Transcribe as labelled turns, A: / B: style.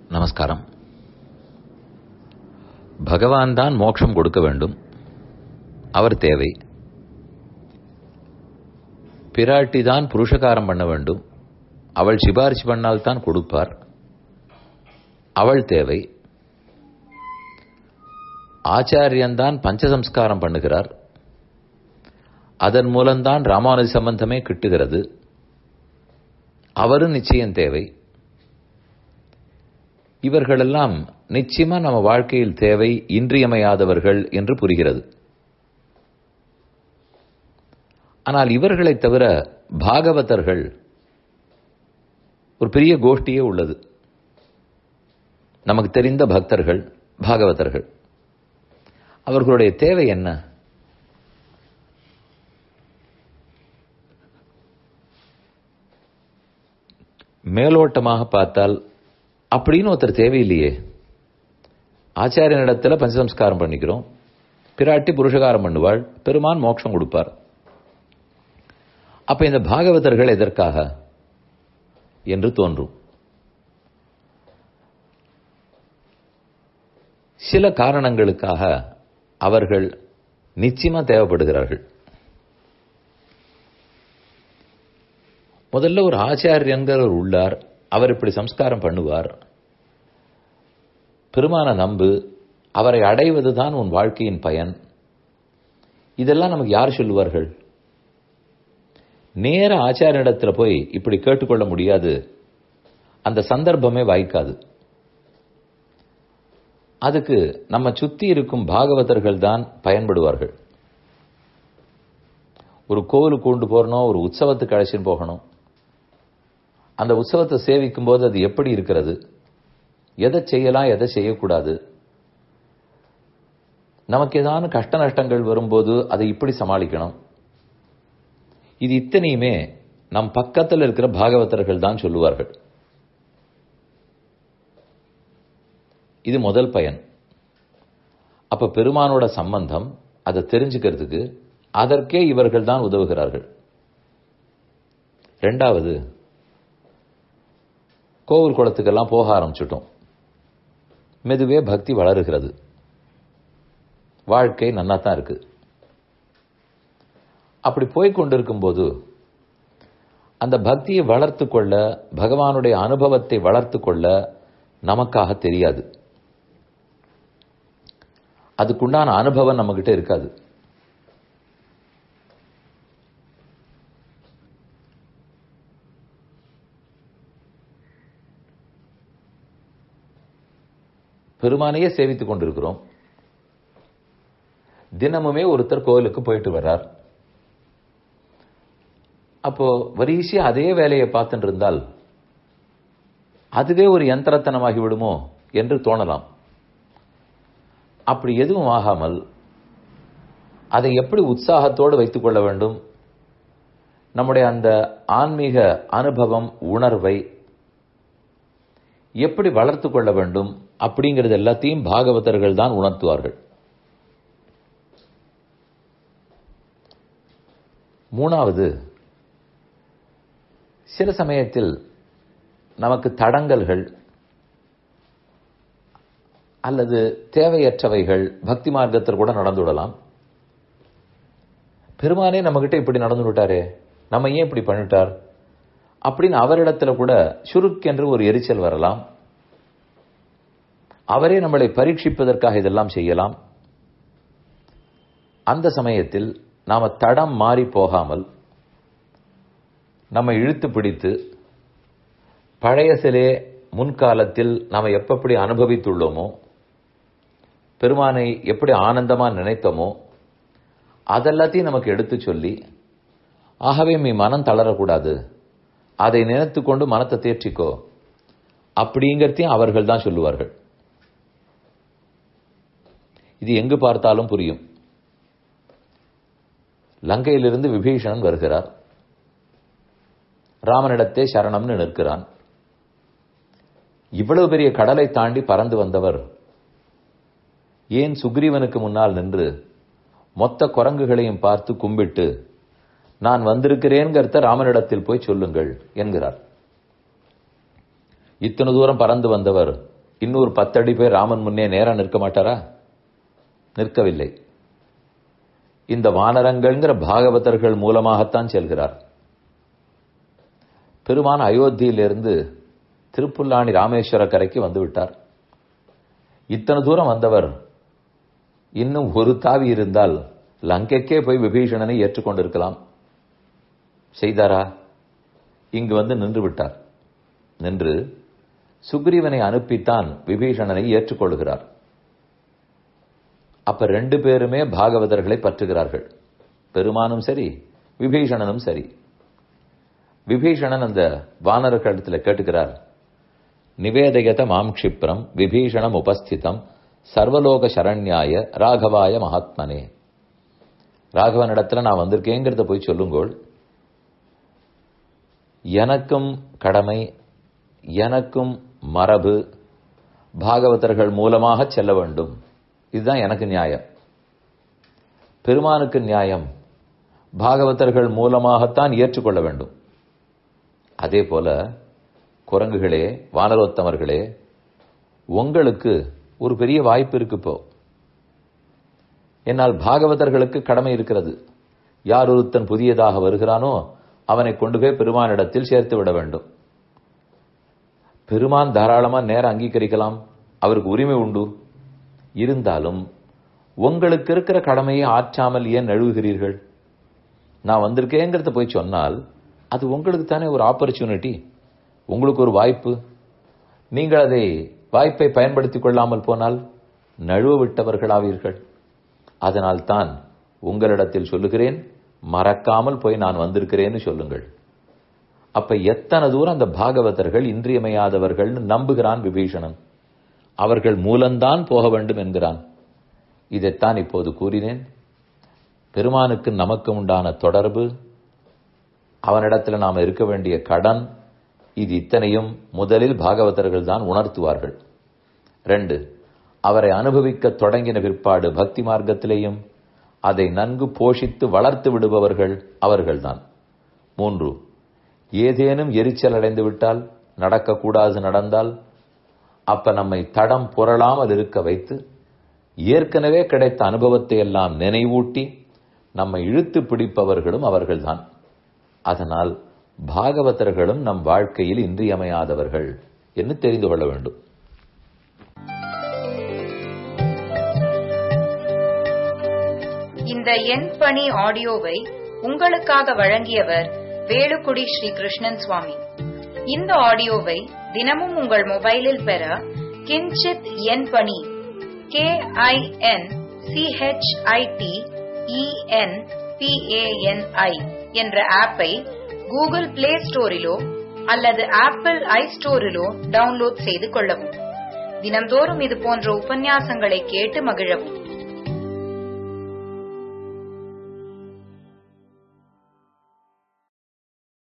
A: நமஸ்காரம் பகவான் தான் மோட்சம் கொடுக்க வேண்டும் அவர் தேவை பிராட்டி தான் புருஷகாரம் பண்ண வேண்டும் அவள் சிபாரிசு பண்ணால் தான் கொடுப்பார் அவள் தேவை ஆச்சாரியன்தான் பஞ்சசம்ஸ்காரம் பண்ணுகிறார் அதன் மூலம்தான் ராமானுஜ சம்பந்தமே கிட்டுகிறது அவரும் நிச்சயம் தேவை இவர்களெல்லாம் நிச்சயமா நம்ம வாழ்க்கையில் தேவை இன்றியமையாதவர்கள் என்று புரிகிறது ஆனால் இவர்களைத் தவிர பாகவதர்கள் ஒரு பெரிய கோஷ்டியே உள்ளது நமக்கு தெரிந்த பக்தர்கள் பாகவதர்கள் அவர்களுடைய தேவை என்ன மேலோட்டமாக பார்த்தால் அப்படின்னு ஒருத்தர் தேவையில்லையே ஆச்சாரியனிடத்தில் பஞ்சசம்ஸ்காரம் பண்ணிக்கிறோம் பிராட்டி புருஷகாரம் பண்ணுவாள் பெருமான் மோட்சம் கொடுப்பார் அப்ப இந்த பாகவதர்கள் எதற்காக என்று தோன்றும் சில காரணங்களுக்காக அவர்கள் நிச்சயமா தேவைப்படுகிறார்கள் முதல்ல ஒரு ஆச்சாரியங்கிறவர் உள்ளார் அவர் இப்படி சம்ஸ்காரம் பண்ணுவார் பெருமான நம்பு அவரை அடைவதுதான் உன் வாழ்க்கையின் பயன் இதெல்லாம் நமக்கு யார் சொல்லுவார்கள் நேர ஆச்சாரியனிடத்தில் போய் இப்படி கேட்டுக்கொள்ள முடியாது அந்த சந்தர்ப்பமே வாய்க்காது அதுக்கு நம்ம சுத்தி இருக்கும் பாகவதர்கள் தான் பயன்படுவார்கள் ஒரு கோவிலுக்கு கொண்டு போறணும் ஒரு உற்சவத்துக்கு அழைச்சின்னு போகணும் அந்த உற்சவத்தை சேவிக்கும் போது அது எப்படி இருக்கிறது எதை செய்யலாம் எதை செய்யக்கூடாது நமக்கு ஏதாவது கஷ்ட நஷ்டங்கள் வரும்போது அதை இப்படி சமாளிக்கணும் இது இத்தனையுமே நம் பக்கத்தில் இருக்கிற பாகவதர்கள் தான் சொல்லுவார்கள் இது முதல் பயன் அப்ப பெருமானோட சம்பந்தம் அதை தெரிஞ்சுக்கிறதுக்கு அதற்கே இவர்கள் தான் உதவுகிறார்கள் ரெண்டாவது கோவில் குளத்துக்கெல்லாம் போக ஆரம்பிச்சிட்டோம் மெதுவே பக்தி வளருகிறது வாழ்க்கை நன்னா தான் இருக்கு அப்படி போய் கொண்டிருக்கும் போது அந்த பக்தியை வளர்த்து கொள்ள பகவானுடைய அனுபவத்தை வளர்த்து கொள்ள நமக்காக தெரியாது அதுக்குண்டான அனுபவம் நம்மகிட்ட இருக்காது பெருமானையே சேவித்துக் கொண்டிருக்கிறோம் தினமுமே ஒருத்தர் கோவிலுக்கு போயிட்டு வர்றார் அப்போ வரிசையா அதே வேலையை பார்த்துட்டு இருந்தால் அதுவே ஒரு யந்திரத்தனமாகி விடுமோ என்று தோணலாம் அப்படி எதுவும் ஆகாமல் அதை எப்படி உற்சாகத்தோடு வைத்துக் கொள்ள வேண்டும் நம்முடைய அந்த ஆன்மீக அனுபவம் உணர்வை எப்படி வளர்த்து கொள்ள வேண்டும் அப்படிங்கிறது எல்லாத்தையும் பாகவதர்கள் தான் உணர்த்துவார்கள் மூணாவது சில சமயத்தில் நமக்கு தடங்கல்கள் அல்லது தேவையற்றவைகள் பக்தி மார்க்கத்தில் கூட நடந்துவிடலாம் பெருமானே நம்மகிட்ட இப்படி நடந்து விட்டாரே நம்ம ஏன் இப்படி பண்ணிட்டார் அப்படின்னு அவரிடத்துல கூட சுருக்கென்று ஒரு எரிச்சல் வரலாம் அவரே நம்மளை பரீட்சிப்பதற்காக இதெல்லாம் செய்யலாம் அந்த சமயத்தில் நாம தடம் மாறி போகாமல் நம்ம இழுத்து பிடித்து பழைய சிலே முன்காலத்தில் நாம் எப்படி அனுபவித்துள்ளோமோ பெருமானை எப்படி ஆனந்தமா நினைத்தோமோ அதெல்லாத்தையும் நமக்கு எடுத்து சொல்லி ஆகவே மீ மனம் தளரக்கூடாது அதை நினைத்து கொண்டு மனத்தை தேர்ச்சிக்கோ அப்படிங்கிறதையும் அவர்கள் தான் சொல்லுவார்கள் இது எங்கு பார்த்தாலும் புரியும் லங்கையிலிருந்து விபீஷணன் வருகிறார் ராமனிடத்தே சரணம்னு நிற்கிறான் இவ்வளவு பெரிய கடலை தாண்டி பறந்து வந்தவர் ஏன் சுக்ரீவனுக்கு முன்னால் நின்று மொத்த குரங்குகளையும் பார்த்து கும்பிட்டு நான் வந்திருக்கிறேன்கிறத ராமனிடத்தில் போய் சொல்லுங்கள் என்கிறார் இத்தனை தூரம் பறந்து வந்தவர் இன்னொரு பத்தடி பேர் ராமன் முன்னே நேரா நிற்க மாட்டாரா நிற்கவில்லை இந்த வானரங்கள்ங்கிற பாகவதர்கள் மூலமாகத்தான் செல்கிறார் பெருமான அயோத்தியிலிருந்து திருப்புல்லாணி ராமேஸ்வர கரைக்கு வந்து விட்டார் இத்தனை தூரம் வந்தவர் இன்னும் ஒரு தாவி இருந்தால் லங்கைக்கே போய் விபீஷணனை ஏற்றுக்கொண்டிருக்கலாம் செய்தாரா இங்கு வந்து நின்று விட்டார் நின்று சுக்ரீவனை அனுப்பித்தான் விபீஷணனை ஏற்றுக்கொள்கிறார் அப்ப ரெண்டு பேருமே பாகவதர்களை பற்றுகிறார்கள் பெருமானும் சரி விபீஷணனும் சரி விபீஷணன் அந்த வானரர்களிடத்தில் கேட்டுக்கிறார் நிவேதயத மாம் க்ஷிப்ரம் விபீஷணம் உபஸ்திதம் சர்வலோக சரண்யாய ராகவாய மகாத்மனே ராகவனிடத்துல நான் வந்திருக்கேங்கிறத போய் சொல்லுங்கோள் எனக்கும் கடமை எனக்கும் மரபு பாகவதர்கள் மூலமாக செல்ல வேண்டும் இதுதான் எனக்கு நியாயம் பெருமானுக்கு நியாயம் பாகவதர்கள் மூலமாகத்தான் ஏற்றுக்கொள்ள வேண்டும் அதே போல குரங்குகளே வானரோத்தமர்களே உங்களுக்கு ஒரு பெரிய வாய்ப்பு இருக்கு இப்போ என்னால் பாகவதர்களுக்கு கடமை இருக்கிறது யார் ஒருத்தன் புதியதாக வருகிறானோ அவனை கொண்டு போய் பெருமானிடத்தில் சேர்த்து விட வேண்டும் பெருமான் தாராளமா நேரம் அங்கீகரிக்கலாம் அவருக்கு உரிமை உண்டு இருந்தாலும் உங்களுக்கு இருக்கிற கடமையை ஆற்றாமல் ஏன் நழுவுகிறீர்கள் நான் வந்திருக்கேங்கிறத போய் சொன்னால் அது உங்களுக்கு தானே ஒரு ஆப்பர்ச்சுனிட்டி உங்களுக்கு ஒரு வாய்ப்பு நீங்கள் அதை வாய்ப்பை பயன்படுத்திக் கொள்ளாமல் போனால் நழுவ விட்டவர்களாவீர்கள் அதனால் தான் உங்களிடத்தில் சொல்லுகிறேன் மறக்காமல் போய் நான் வந்திருக்கிறேன்னு சொல்லுங்கள் அப்ப எத்தனை தூரம் அந்த பாகவதர்கள் இன்றியமையாதவர்கள் நம்புகிறான் விபீஷணன் அவர்கள் மூலம்தான் போக வேண்டும் என்கிறான் இதைத்தான் இப்போது கூறினேன் பெருமானுக்கு நமக்கு உண்டான தொடர்பு அவனிடத்தில் நாம் இருக்க வேண்டிய கடன் இது இத்தனையும் முதலில் பாகவதர்கள் தான் உணர்த்துவார்கள் ரெண்டு அவரை அனுபவிக்க தொடங்கின பிற்பாடு பக்தி மார்க்கத்திலேயும் அதை நன்கு போஷித்து வளர்த்து விடுபவர்கள் அவர்கள்தான் மூன்று ஏதேனும் எரிச்சல் அடைந்து விட்டால் நடக்கக்கூடாது நடந்தால் அப்ப நம்மை தடம் புரளாமல் இருக்க வைத்து ஏற்கனவே கிடைத்த அனுபவத்தை எல்லாம் நினைவூட்டி நம்மை இழுத்து பிடிப்பவர்களும் அவர்கள்தான் அதனால் பாகவதர்களும் நம் வாழ்க்கையில் இன்றியமையாதவர்கள் என்று தெரிந்து கொள்ள வேண்டும்
B: இந்த எண் பணி ஆடியோவை உங்களுக்காக வழங்கியவர் வேலுக்குடி ஸ்ரீ கிருஷ்ணன் சுவாமி இந்த ஆடியோவை தினமும் உங்கள் மொபைலில் பெற கிஞ்சித் எண் பணி கே ஐ என் சிஹெச்ஐடி இஎன் பிஏஎன்ஐ என்ற ஆப்பை கூகுள் பிளே ஸ்டோரிலோ அல்லது ஆப்பிள் ஐ ஸ்டோரிலோ டவுன்லோட் செய்து கொள்ளவும் தினம்தோறும் இது போன்ற உபன்யாசங்களை கேட்டு மகிழவும்